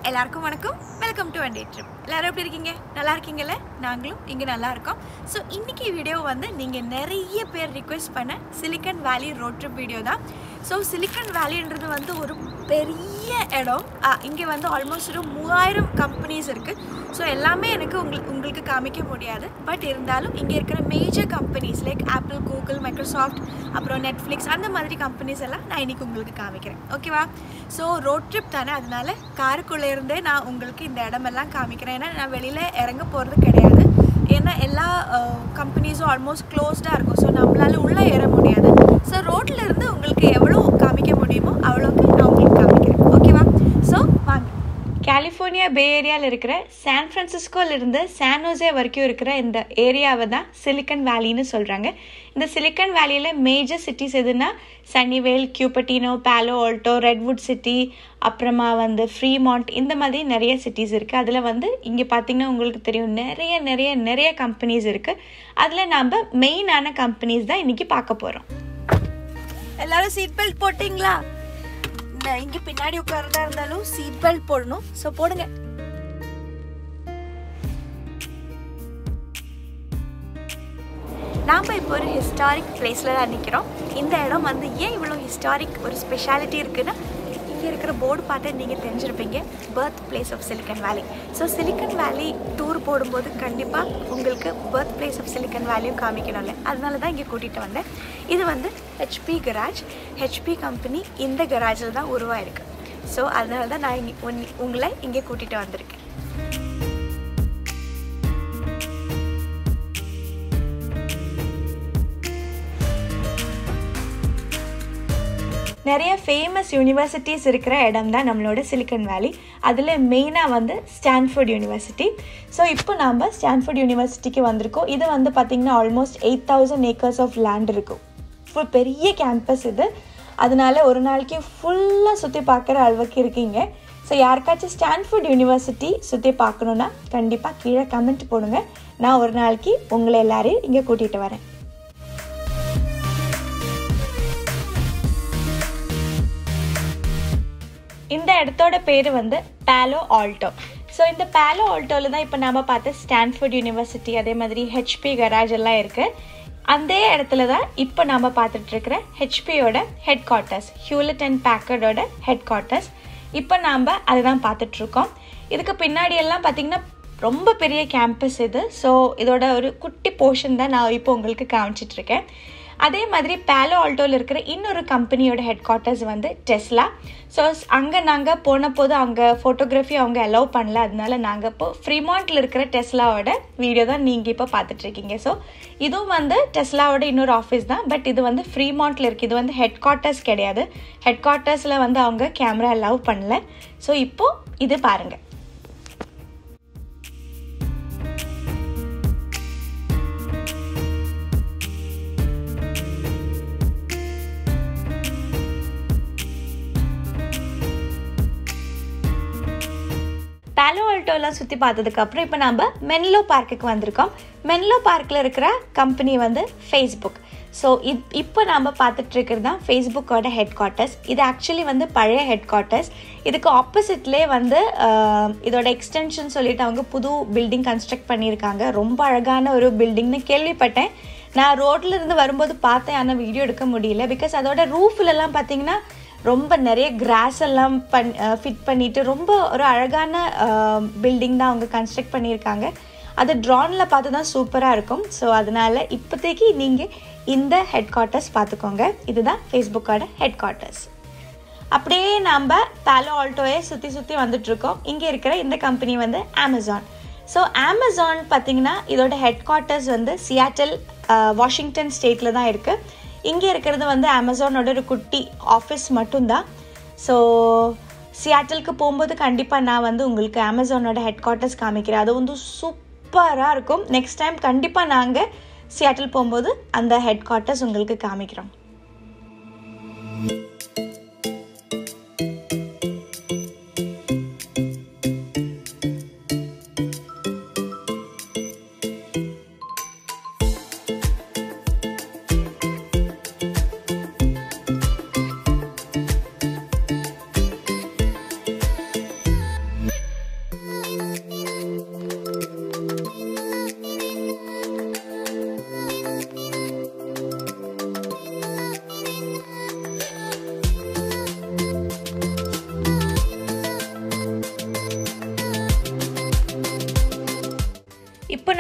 எல்லாருக்கும் வணக்கம் welcome to வண்டே trip எல்லாரும் எப்படி இருக்கீங்க நல்லா இருக்கீங்கல்ல நாங்களும் இங்கே நல்லா இருக்கோம் ஸோ இன்னைக்கு வீடியோ வந்து நீங்கள் நிறைய பேர் ரிக்வெஸ்ட் பண்ண Silicon Valley road trip video தான் ஸோ சிலிக்கன் வேலின்றது வந்து ஒரு பெரிய இடம் இங்கே வந்து ஆல்மோஸ்ட் ஒரு மூவாயிரம் கம்பெனிஸ் இருக்குது ஸோ எல்லாமே எனக்கு உங்களுக்கு உங்களுக்கு காமிக்க முடியாது பட் இருந்தாலும் இங்கே இருக்கிற major companies like Apple Google Microsoft அப்புறம் நெட்ஃப்ளிக்ஸ் அந்த மாதிரி கம்பெனிஸ் எல்லாம் நான் இன்னைக்கு உங்களுக்கு காமிக்கிறேன் ஓகேவா ஸோ ரோட் ட்ரிப் தானே அதனால காருக்குள்ளே இருந்தே நான் உங்களுக்கு இந்த இடமெல்லாம் காமிக்கிறேன் ஏன்னா நான் வெளியில் இறங்க போகிறது கிடையாது ஏன்னா எல்லா கம்பெனிஸும் ஆல்மோஸ்ட் க்ளோஸ்டாக இருக்கும் ஸோ நம்மளால உள்ளே ஏற முடியாது ஸோ ரோட்டில் இருந்து உங்களுக்கு எவ்வளோ காமிக்க முடியுமோ அவ்வளோக்கு நான் உங்களுக்கு காமிக்கிறேன் ஓகேவா ஸோ வாங்க கலிஃபோர்னியா பே ஏரியாவில் இருக்கிற சான் ஃப்ரான்சிஸ்கோலேருந்து சானோசே வரைக்கும் இருக்கிற இந்த ஏரியாவை தான் சிலிக்கன் வேலின்னு சொல்கிறாங்க இந்த சிலிக்கன் வேலியில் மேஜர் சிட்டிஸ் எதுனா Sunnyvale Cupertino Palo Alto Redwood City அப்புறமா வந்து ஃப்ரீமாண்ட் இந்த மாதிரி நிறைய சிட்டிஸ் இருக்குது அதில் வந்து இங்கே பார்த்தீங்கன்னா உங்களுக்கு தெரியும் நிறைய நிறைய நிறைய கம்பெனிஸ் இருக்குது அதில் நாம் மெயினான கம்பெனிஸ் தான் இன்றைக்கி பார்க்க போகிறோம் எல்லாரும் சீட் பெல்ட் போட்டிங்களா இந்த இங்க பின்னாடி உட்கார்றதா இருந்தாலும் சீட் பெல்ட் போடணும் ஸோ போடுங்க நாம் இப்போ ஒரு ஹிஸ்டாரிக் பிளேஸில் தான் நிற்கிறோம் இந்த இடம் வந்து ஏன் இவ்வளோ ஹிஸ்டாரிக் ஒரு ஸ்பெஷாலிட்டி இருக்குன்னா இங்கே இருக்கிற போர்டு பார்த்து நீங்கள் தெரிஞ்சிருப்பீங்க birth place of Silicon Valley so Silicon Valley tour போடும்போது கண்டிப்பாக உங்களுக்கு பர்த் பிளேஸ் ஆஃப் சிலிக்கன் வேலியும் காமிக்கணும்ல அதனால தான் இங்கே கூட்டிகிட்டு வந்தேன் இது வந்து ஹெச்பி கராஜ் ஹெச்பி கம்பெனி இந்த கராஜில் தான் உருவாயிருக்கு ஸோ அதனால தான் நான் இங்கே உங்களை இங்கே கூட்டிகிட்டு வந்திருக்கேன் நிறைய ஃபேமஸ் யூனிவர்சிட்டிஸ் இருக்கிற இடம் தான் நம்மளோட சிலிக்கன் வேலி அதில் மெயினாக வந்து ஸ்டான்ஃபோர்ட் யூனிவர்சிட்டி ஸோ இப்போ நாம் ஸ்டான்ஃபோர்ட் யூனிவர்சிட்டிக்கு வந்திருக்கோம் இது வந்து பார்த்திங்கன்னா almost eight thousand acres of land இருக்கும் ஃபுல் பெரிய கேம்பஸ் இது அதனால ஒரு நாளைக்கு ஃபுல்லாக சுற்றி பார்க்குற அளவுக்கு இருக்கீங்க ஸோ யாருக்காச்சும் ஸ்டான்ஃபோர்ட் யூனிவர்சிட்டி சுற்றி பார்க்கணுன்னா கண்டிப்பாக கீழே கமெண்ட் போடுங்க நான் ஒரு நாளைக்கு உங்களை எல்லாரையும் இங்கே கூட்டிகிட்டு வரேன் இந்த இடத்தோட பேர் வந்து பேலோ ஆல்டோ ஸோ இந்த பேலோ ஆல்டோவில் தான் இப்போ நாம் பார்த்த ஸ்டான்ஃபோர்ட் யூனிவர்சிட்டி அதே மாதிரி ஹெச்பி கராஜ் எல்லாம் இருக்குது அந்த இடத்துல தான் இப்போ நாம் பார்த்துட்ருக்கிற ஹெச்பியோட ஹெட் குவார்ட்டர்ஸ் ஹியூலட் அண்ட் பேக்கர்டோட ஹெட் குவார்ட்டர்ஸ் இப்போ நாம் அதை தான் பார்த்துட்ருக்கோம் இதுக்கு பின்னாடி எல்லாம் பார்த்திங்கன்னா ரொம்ப பெரிய கேம்பஸ் இது ஸோ இதோட ஒரு குட்டி போர்ஷன் தான் நான் இப்போ உங்களுக்கு காமிச்சிட்ருக்கேன் அதே மாதிரி பேலோ ஆல்டோவில் இருக்கிற இன்னொரு கம்பெனியோட ஹெட் குவார்ட்டர்ஸ் வந்து டெஸ்லா ஸோ அங்கே நாங்கள் போன போது அவங்க ஃபோட்டோகிராஃபி அவங்க அலோவ் பண்ணல அதனால நாங்கள் இப்போ ஃப்ரீமாண்ட்டில் இருக்கிற டெஸ்லாவோட வீடியோ தான் நீங்கள் இப்போ பார்த்துட்ருக்கீங்க ஸோ இதுவும் வந்து டெஸ்லாவோட இன்னொரு ஆஃபீஸ் தான் பட் இது வந்து ஃப்ரீமாண்ட்டில் இருக்குது இது வந்து ஹெட் குவார்ட்டர்ஸ் கிடையாது ஹெட் குவார்ட்டர்ஸில் வந்து அவங்க கேமரா அலோவ் பண்ணல ஸோ இப்போது இது பாருங்கள் பேலோ ஆல்டோலாம் சுற்றி பார்த்ததுக்கப்புறம் இப்போ நம்ம மென்லோ பார்க்குக்கு வந்திருக்கோம் மென்லோ பார்க்கில் இருக்கிற கம்பெனி வந்து ஃபேஸ்புக் ஸோ இப் இப்போ நாம் பார்த்துட்டு இருக்கிறது தான் ஃபேஸ்புக்கோட ஹெட் குவார்ட்டர்ஸ் இது ஆக்சுவலி வந்து பழைய ஹெட் குவார்ட்டர்ஸ் இதுக்கு ஆப்போசிட்லேயே வந்து இதோட எக்ஸ்டென்ஷன் சொல்லிட்டு அவங்க புது பில்டிங் கன்ஸ்ட்ரக்ட் பண்ணியிருக்காங்க ரொம்ப அழகான ஒரு பில்டிங்னு கேள்விப்பட்டேன் நான் ரோட்ல இருந்து வரும்போது பார்த்தேன் ஆனால் வீடியோ எடுக்க முடியல பிகாஸ் அதோட ரூஃப்லலாம் பார்த்தீங்கன்னா ரொம்ப நிறைய கிராஸ் எல்லாம் பண் ஃபிட் பண்ணிவிட்டு ரொம்ப ஒரு அழகான பில்டிங் தான் அவங்க கன்ஸ்ட்ரக்ட் பண்ணியிருக்காங்க அது ட்ரானில் பார்த்து தான் சூப்பராக இருக்கும் ஸோ அதனால் இப்போதைக்கு நீங்கள் இந்த ஹெட் குவார்ட்டர்ஸ் பார்த்துக்கோங்க இதுதான் ஃபேஸ்புக்கோட ஹெட் குவார்ட்டர்ஸ் அப்படியே நாம் பேலோ ஆல்டோயே சுற்றி சுற்றி வந்துட்ருக்கோம் இங்கே இருக்கிற இந்த கம்பெனி வந்து அமேசான் ஸோ அமேசான் பார்த்திங்கன்னா இதோட ஹெட் குவார்ட்டர்ஸ் வந்து சியாட்டல் வாஷிங்டன் ஸ்டேட்டில் தான் இருக்குது இங்கே இருக்கிறது வந்து அமேசானோட ஒரு குட்டி ஆஃபீஸ் மட்டும்தான் ஸோ சியாட்டலுக்கு போகும்போது கண்டிப்பாக நான் வந்து உங்களுக்கு அமேசானோட ஹெட் குவார்ட்டர்ஸ் காமிக்கிறேன் அது வந்து சூப்பராக இருக்கும் நெக்ஸ்ட் டைம் கண்டிப்பாக நாங்கள் சியாட்டல் போகும்போது அந்த ஹெட் குவார்ட்டர்ஸ் உங்களுக்கு காமிக்கிறோம்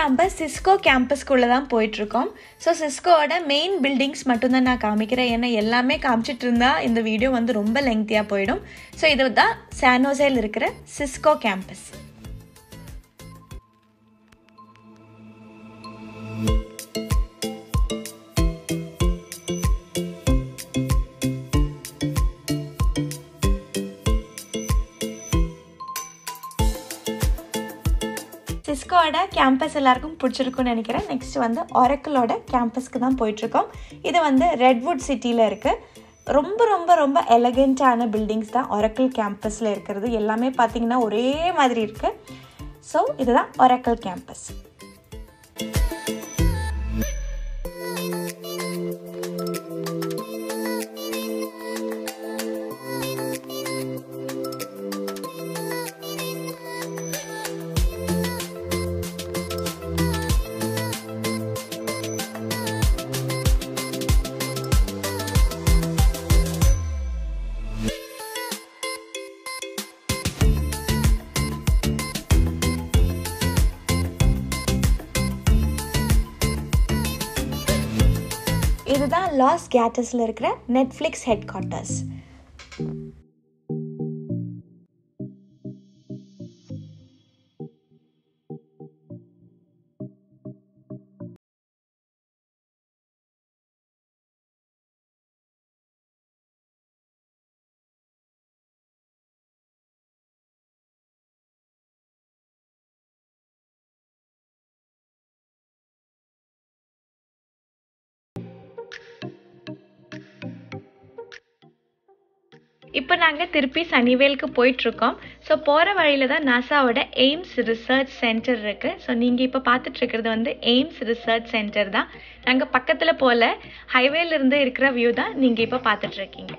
நம்ம சிஸ்கோ கேம்பஸ்க்குள்ளே தான் போயிட்டுருக்கோம் ஸோ சிஸ்கோவோட மெயின் பில்டிங்ஸ் மட்டும்தான் நான் காமிக்கிறேன் ஏன்னா எல்லாமே காமிச்சிட்டு இருந்தா இந்த வீடியோ வந்து ரொம்ப லெங்க்த்தியாக போயிடும் ஸோ இது தான் சானோசேல் இருக்கிற சிஸ்கோ கேம்பஸ் சிஸ்கோவோட கேம்பஸ் எல்லாருக்கும் பிடிச்சிருக்குன்னு நினைக்கிறேன் நெக்ஸ்ட் வந்து ஒரக்கிளோட கேம்பஸ்க்கு தான் போயிட்டுருக்கோம் இது வந்து ரெட்வுட் சிட்டியில் இருக்குது ரொம்ப ரொம்ப ரொம்ப எலகெண்ட்டான பில்டிங்ஸ் தான் ஒரக்கிள் கேம்பஸில் இருக்கிறது எல்லாமே பார்த்தீங்கன்னா ஒரே மாதிரி இருக்குது ஸோ இதுதான் ஒரக்கிள் கேம்பஸ் இதுதான் லாஸ் கேட்டஸில் இருக்கிற நெட்ஃப்ளிக்ஸ் ஹெட் குவார்ட்டர்ஸ் இப்போ நாங்கள் திருப்பி சனிவேலுக்கு போயிட்டுருக்கோம் ஸோ போகிற வழியில் தான் நாசாவோட எய்ம்ஸ் ரிசர்ச் சென்டர் இருக்குது ஸோ நீங்கள் இப்போ பார்த்துட்ருக்கிறது வந்து எய்ம்ஸ் ரிசர்ச் சென்டர் தான் நாங்கள் பக்கத்தில் போல் ஹைவேலேருந்து இருக்கிற வியூ தான் நீங்கள் இப்போ பார்த்துட்ருக்கீங்க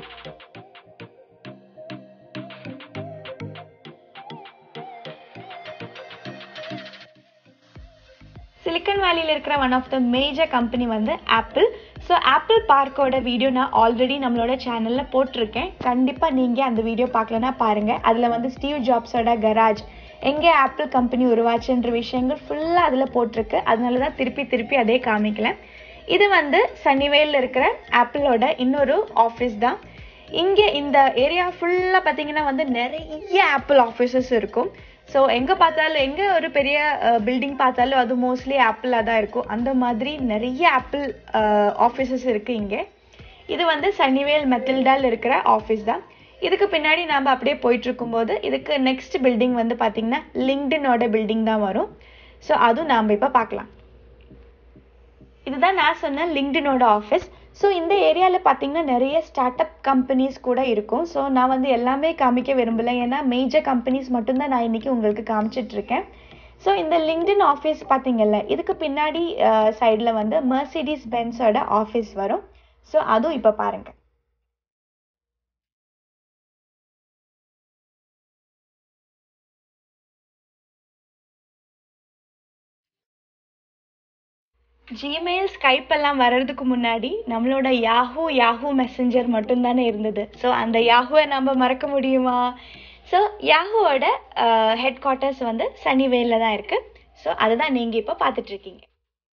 சிலிக்கன் வேலியில் இருக்கிற one of the major company வந்து ஆப்பிள் ஸோ ஆப்பிள் பார்க்கோட வீடியோ நான் ஆல்ரெடி நம்மளோட சேனலில் போட்டிருக்கேன் கண்டிப்பாக நீங்கள் அந்த வீடியோ பார்க்கலன்னா பாருங்கள் அதில் வந்து ஸ்டீவ் ஜாப்ஸோட கராஜ் எங்கே ஆப்பிள் கம்பெனி உருவாச்சுன்ற விஷயங்கள் ஃபுல்லாக அதில் போட்டிருக்கு அதனால தான் திருப்பி திருப்பி அதே காமிக்கல இது வந்து சனிவேலில் இருக்கிற ஆப்பிளோட இன்னொரு ஆஃபீஸ் தான் இங்கே இந்த ஏரியா ஃபுல்லாக பார்த்தீங்கன்னா வந்து நிறைய ஆப்பிள் ஆஃபீஸஸ் இருக்கும் ஸோ எங்கே பார்த்தாலும் எங்கே ஒரு பெரிய பில்டிங் பார்த்தாலும் அது மோஸ்ட்லி ஆப்பிளாக தான் இருக்கும் அந்த மாதிரி நிறைய ஆப்பிள் ஆஃபீஸஸ் இருக்குது இங்கே இது வந்து சனிவேல் மெத்தில்டால் இருக்கிற ஆஃபீஸ் தான் இதுக்கு பின்னாடி நாம் அப்படியே போயிட்டு இருக்கும்போது இதுக்கு நெக்ஸ்ட் பில்டிங் வந்து பார்த்திங்கன்னா லிங்க்டினோட பில்டிங் தான் வரும் ஸோ அதுவும் நாம் இப்போ பார்க்கலாம் இதுதான் நான் சொன்ன லிங்க்டினோட ஆஃபீஸ் ஸோ இந்த ஏரியாவில் பார்த்தீங்கன்னா நிறைய ஸ்டார்ட் அப் கம்பெனிஸ் கூட இருக்கும் ஸோ நான் வந்து எல்லாமே காமிக்க விரும்பலை ஏன்னா மேஜர் கம்பெனிஸ் மட்டும்தான் நான் இன்றைக்கி உங்களுக்கு காமிச்சிட்ருக்கேன் ஸோ இந்த லிங்க்டின் ஆஃபீஸ் பார்த்தீங்கல்ல இதுக்கு பின்னாடி சைடில் வந்து மர்சிடிஸ் பென்ஸோட ஆஃபீஸ் வரும் ஸோ அதுவும் இப்போ பாருங்கள் ஜிமெயில் ஸ்கைப் எல்லாம் வர்றதுக்கு முன்னாடி நம்மளோட யாஹூ யாஹூ மெசஞ்சர் மட்டும்தானே இருந்தது ஸோ அந்த யாஹூவை நம்ம மறக்க முடியுமா ஸோ யாஹூவோட ஹெட் குவார்ட்டர்ஸ் வந்து சனிவேலில் தான் இருக்குது ஸோ அதுதான் நீங்கள் இப்போ பார்த்துட்ருக்கீங்க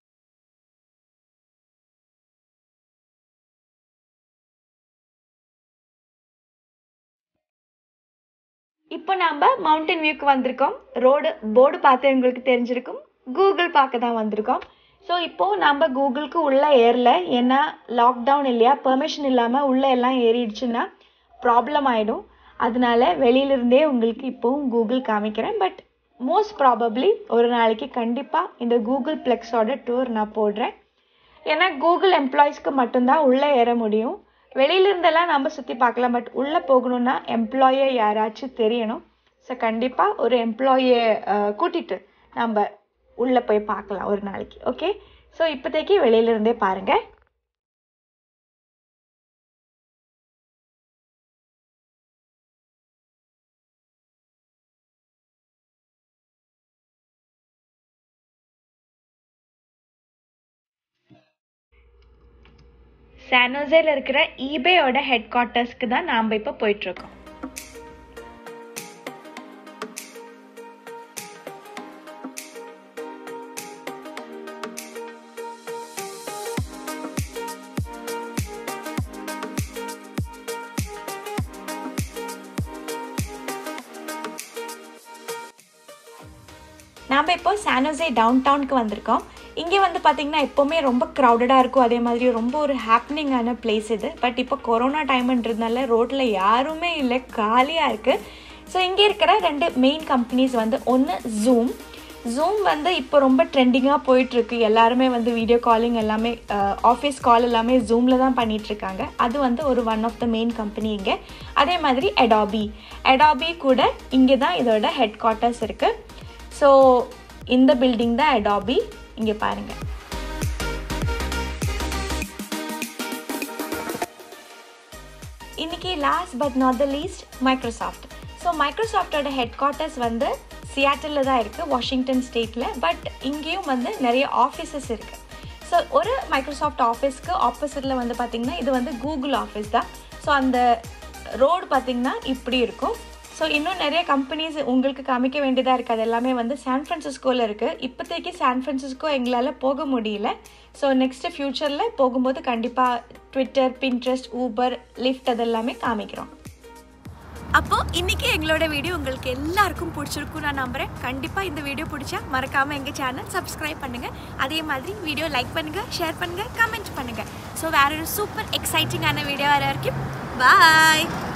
இப்போ நாம் மவுண்டன் வியூக்கு வந்திருக்கோம் ரோடு போர்டு பார்த்து உங்களுக்கு தெரிஞ்சிருக்கும் கூகுள் பார்க்க தான் வந்திருக்கோம் ஸோ இப்போது நம்ம கூகுளுக்கு உள்ளே ஏறல ஏன்னா லாக்டவுன் இல்லையா பெர்மிஷன் இல்லாமல் உள்ளே எல்லாம் ஏறிடுச்சுன்னா ப்ராப்ளம் ஆகிடும் அதனால வெளியிலிருந்தே உங்களுக்கு இப்போவும் கூகுள் காமிக்கிறேன் பட் மோஸ்ட் ப்ராபப்ளி ஒரு நாளைக்கு கண்டிப்பாக இந்த கூகுள் ப்ளெக்ஸோட டூர் நான் போடுறேன் ஏன்னா கூகுள் எம்ப்ளாயீஸ்க்கு மட்டும்தான் உள்ளே ஏற முடியும் வெளியிலிருந்தெல்லாம் நம்ம சுற்றி பார்க்கலாம் பட் உள்ளே போகணுன்னா எம்ப்ளாயை யாராச்சும் தெரியணும் ஸோ கண்டிப்பாக ஒரு எம்ப்ளாயை கூட்டிகிட்டு நம்ம உள்ளே போய் பார்க்கலாம் ஒரு நாளைக்கு ஓகே ஸோ இப்போதைக்கு வெளியிலிருந்தே பாருங்கள் சானோசேல இருக்கிற ஈபேயோட ஹெட் குவார்ட்டர்ஸ்க்கு தான் நாம் இப்போ போயிட்டுருக்கோம் நாம் இப்போ சானோசே டவுன் டவுனுக்கு வந்திருக்கோம் இங்கே வந்து பார்த்திங்கன்னா எப்போவுமே ரொம்ப க்ரௌடடாக இருக்கும் அதே மாதிரி ரொம்ப ஒரு ஹாப்பனிங்கான பிளேஸ் இது பட் இப்போ கொரோனா டைம்ன்றதுனால ரோட்டில் யாருமே இல்லை காலியாக இருக்குது ஸோ இங்கே இருக்கிற ரெண்டு மெயின் கம்பெனிஸ் வந்து ஒன்று ஜூம் ஜூம் வந்து இப்போ ரொம்ப ட்ரெண்டிங்காக போயிட்டுருக்கு எல்லாருமே வந்து வீடியோ காலிங் எல்லாமே ஆஃபீஸ் கால் எல்லாமே ஜூமில் தான் பண்ணிகிட்ருக்காங்க அது வந்து ஒரு one of the main company இங்கே அதே மாதிரி அடாபி அடாபி கூட இங்கே தான் இதோட ஹெட் குவார்ட்டர்ஸ் இருக்குது ஸோ இந்த பில்டிங் தான் அடாபி இங்கே பாருங்கள் இன்னைக்கு last but not the least Microsoft so மைக்ரோசாஃப்டோட ஹெட் குவார்ட்டர்ஸ் வந்து சியாட்டில் தான் இருக்குது வாஷிங்டன் ஸ்டேட்டில் பட் இங்கேயும் வந்து நிறைய ஆஃபீஸஸ் இருக்குது ஸோ ஒரு மைக்ரோசாஃப்ட் ஆஃபீஸ்க்கு ஆப்போசிட்டில் வந்து பார்த்திங்கன்னா இது வந்து கூகுள் ஆஃபீஸ் தான் ஸோ அந்த ரோடு பார்த்திங்கன்னா இப்படி இருக்கும் ஸோ இன்னும் நிறைய கம்பெனிஸ் உங்களுக்கு காமிக்க வேண்டியதாக இருக்குது அது எல்லாமே வந்து சான் ஃப்ரான்சிஸ்கோவில் இருக்குது இப்போதைக்கு சான் ஃப்ரான்சிஸ்கோ எங்களால் போக முடியல ஸோ நெக்ஸ்ட்டு ஃப்யூச்சரில் போகும்போது கண்டிப்பாக ட்விட்டர் பின்ட்ரெஸ்ட் ஊபர் லிஃப்ட் அதெல்லாமே காமிக்கிறோம் அப்போ இன்னைக்கு எங்களோட வீடியோ உங்களுக்கு எல்லாருக்கும் பிடிச்சிருக்கும் நான் நம்புறேன் கண்டிப்பா இந்த வீடியோ பிடிச்சா மறக்காம எங்க சேனல் சப்ஸ்கிரைப் பண்ணுங்க அதே மாதிரி வீடியோ லைக் பண்ணுங்க ஷேர் பண்ணுங்க கமெண்ட் பண்ணுங்க ஸோ வேற ஒரு சூப்பர் எக்ஸைட்டிங்கான வீடியோ வர வரைக்கும் பாய்